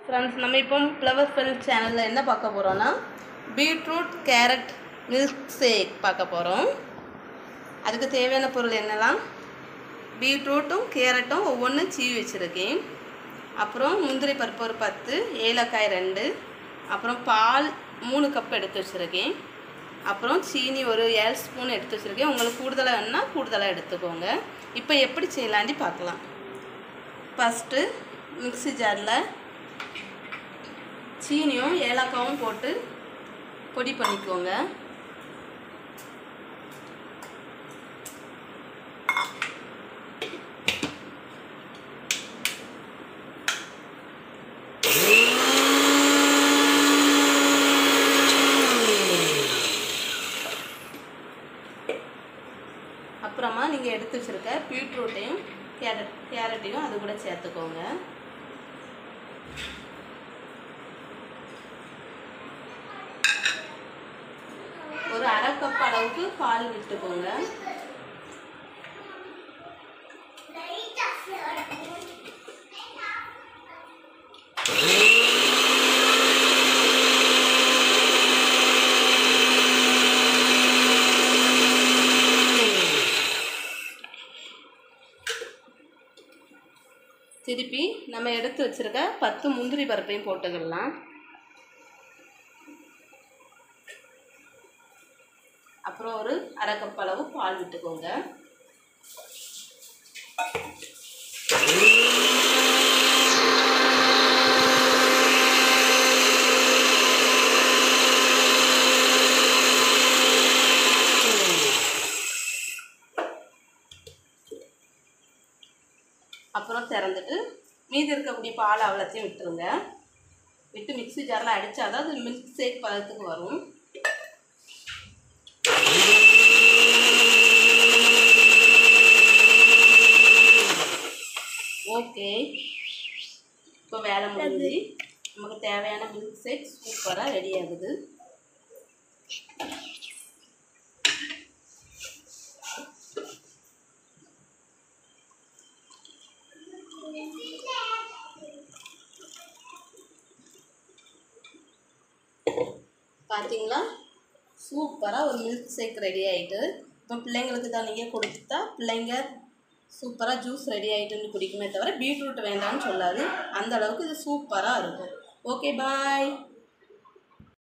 friends நம்ம இப்போ flower fell சேனலில் என்ன பார்க்க போகிறோன்னா பீட்ரூட் கேரட் மில்க் ஷேக் பார்க்க போகிறோம் அதுக்கு தேவையான பொருள் என்னலாம் பீட்ரூட்டும் கேரட்டும் ஒவ்வொன்றும் சீவி வச்சுருக்கேன் அப்புறம் முந்திரி பருப்பு ஒரு பத்து ஏலக்காய் ரெண்டு அப்புறம் பால் மூணு கப் எடுத்து வச்சுருக்கேன் அப்புறம் சீனி ஒரு ஏழு ஸ்பூன் எடுத்து வச்சுருக்கேன் உங்களுக்கு கூடுதலாக வேணுன்னா கூடுதலாக எடுத்துக்கோங்க இப்போ எப்படி செய்யலாண்டி பார்க்கலாம் ஃபஸ்ட்டு மிக்ஸி ஜாரில் சீனியும் ஏலக்காவும் போட்டு பொடி பண்ணிக்கோங்க அப்புறமா நீங்கள் எடுத்து வச்சுருக்க பீட்ரூட்டையும் கேரட் கேரட்டையும் அது கூட சேர்த்துக்கோங்க ஒரு அரை கப் அளவுக்கு பால் விட்டுக்கோங்க திருப்பி நம்ம எடுத்து வச்சிருக்க பத்து முந்திரி பருப்பையும் போட்டுக்கலாம் அப்புறம் ஒரு அரை கப் அளவு பால் விட்டுக்கோங்க அப்புறம் திறந்துட்டு மீதி இருக்கக்கூடிய பால் அவ்வளோத்தையும் விட்டுருங்க விட்டு மிக்ஸி ஜாரில் அடித்தாதான் அது மில்க் ஷேக் பதத்துக்கு வரும் ஓகே இப்போ வேலை முடிஞ்சு நமக்கு தேவையான மில்க் ஷேக் சூப்பராக ரெடி ஆகுது பார்த்தீங்களா சூப்பராக ஒரு மில்க் ஷேக் ரெடி ஆகிட்டு இப்போ பிள்ளைங்களுக்கு தான் நீங்கள் கொடுத்தா பிள்ளைங்க சூப்பராக ஜூஸ் ரெடி ஆகிட்டுன்னு குடிக்குமே தவிர பீட்ரூட் வேண்டாம்னு சொல்லாது அந்த அளவுக்கு இது சூப்பராக இருக்கும் ஓகே பாய்